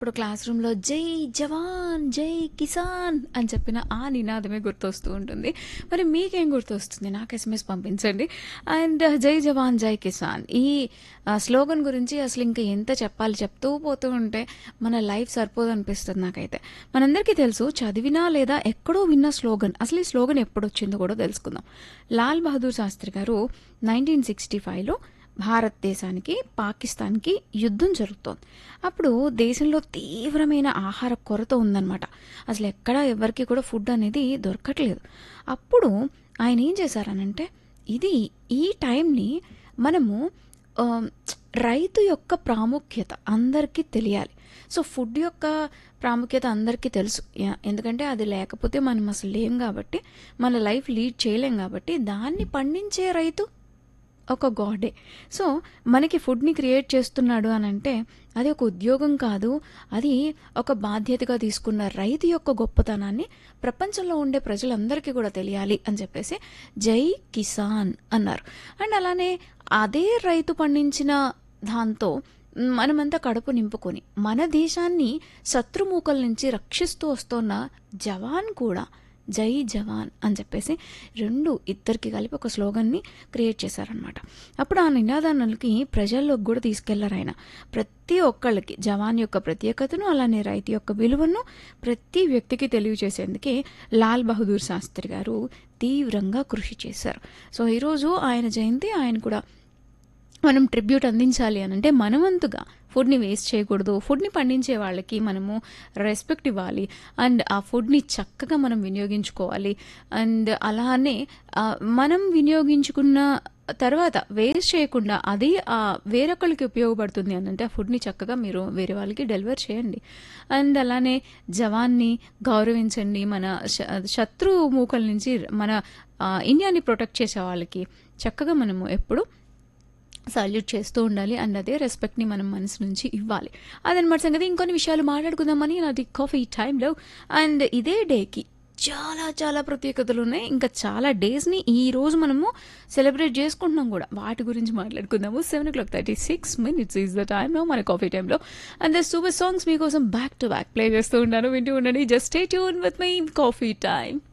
ఇప్పుడు క్లాస్ రూమ్‌లో జై జవాన్, జై కిసాన్ అని చెప్పిన ఆ నినాదమే గుర్తొస్తూ ఉంటుంది. మరి మీకేం గుర్తొస్తుంది? నాకు ఎస్ఎంఎస్ పంపించండి. అండ్ జై జవాన్, జై కిసాన్ ఈ ఆహ్, స్లోగన్ గురించి అసలు ఇంకా ఎంత చెప్పాలి చెప్తూ పోతూ ఉంటే మన లైఫ్ సరిపోదనిపిస్తుంది నాకైతే. మనందరికీ తెలుసు చదివినా లేదా ఎక్కడో విన్న స్లోగన్. అసలు ఈ స్లోగన్ ఎప్పుడొచ్చిందో కూడా తెలుసుకుందాం. లాల్ బహదూర్ శాస్త్రి గారు 1965లో భారతదేశానికి, పాకిస్తాన్‌కి యుద్ధం జరుగుతోంది. అప్పుడు దేశంలో తీవ్రమైన ఆహార కొరత ఉందనమాట. అసలు ఎక్కడ ఎవరికీ కూడా ఫుడ్ అనేది దొరకట్లేదు. అప్పుడు ఆయన ఏం చేశారనంటే ఇది ఈ టైంని మనము ఆహ్, రైతు యొక్క ప్రాముఖ్యత అందరికీ తెలియాలి. సో ఫుడ్ యొక్క ప్రాముఖ్యత అందరికీ తెలుసు. యాహ్! ఎందుకంటే అది లేకపోతే మనం అసలు లేం కాబట్టి, మన లైఫ్ లీడ్ చేయలేం కాబట్టి దాన్ని పండించే రైతు ఒక గాడే. సో మనకి ఫుడ్‌ని క్రియేట్ చేస్తున్నాడు అనంటే అది ఒక ఉద్యోగం కాదు. అది ఒక బాధ్యతగా తీసుకున్న రైతు యొక్క గొప్పతనాన్ని ప్రపంచంలో ఉండే ప్రజలందరికీ కూడా తెలియాలి అని చెప్పేసి జై కిసాన్ అన్నారు. అండ్ అలానే అదే రైతు పండించిన దాంతో మనమంతా కడుపు నింపుకొని మన దేశాన్ని శత్రుమూకల నుంచి రక్షిస్తూ వస్తున్న జవాన్ కూడా జై జవాన్ అని చెప్పేసి 2 ఇద్దరికి కలిపి ఒక స్లోగన్‌ని క్రియేట్ చేశారనమాట. అప్పుడు ఆ నినాదానికి ప్రజల్లోకి కూడా తీసుకెళ్లారాయన. ప్రతి ఒక్కళ్ళకి జవాన్ యొక్క ప్రత్యేకతను, అలానే రైతు యొక్క విలువను ప్రతి వ్యక్తికి తెలియజేసేందుకే లాల్ బహదూర్ శాస్త్రి గారు తీవ్రంగా కృషి చేశారు. సో ఈరోజు ఆయన జయంతి ఆయన కూడా మనం ట్రిబ్యూట్ అందించాలి అనంటే మన వంతుగా ఫుడ్‌ని వేస్ట్ చేయకూడదు. ఫుడ్‌ని పండించే వాళ్ళకి మనము రెస్పెక్ట్ ఇవ్వాలి. అండ్ ఆ ఫుడ్‌ని చక్కగా మనం వినియోగించుకోవాలి. అండ్ అలానే ఆహ్, మనం వినియోగించుకున్న తర్వాత వేస్ట్ చేయకుండా అది ఆహ్, వేరొకళ్ళకి ఉపయోగపడుతుంది అనంటే ఆ ఫుడ్‌ని చక్కగా మీరు వేరే వాళ్ళకి డెలివర్ చేయండి. అండ్ అలానే జవాన్‌ని గౌరవించండి. మన శ శత్రు మూకల నుంచి మన ఆహ్, ఇండియాని ప్రొటెక్ట్ చేసే వాళ్ళకి చక్కగా మనము ఎప్పుడు సాల్యూట్ చేస్తూ ఉండాలి. అండ్ అదే రెస్పెక్ట్‌ని మనం మనసు నుంచి ఇవ్వాలి. అదనమాట సంగతి. ఇంకొన్ని విషయాలు మాట్లాడుకుందామని నాది కాఫీ టైమ్‌లో అండ్ ఇదే డేకి చాలా చాలా ప్రత్యేకతలున్నాయి. ఇంకా చాలా డేస్‌ని ఈరోజు మనము సెలబ్రేట్ చేసుకుంటున్నాం కూడా. వాటి గురించి మాట్లాడుకుందాము. 7:36 minutes is the time now మన కాఫీ టైమ్‌లో. అండ్ ద సూపర్ సాంగ్స్ మీకోసం బ్యాక్ టు బ్యాక్ ప్లే చేస్తూ ఉంటాను. వింటూ ఉండండి. జస్ట్ స్టే ట్యూన్ విత్ మీ కాఫీ టైమ్.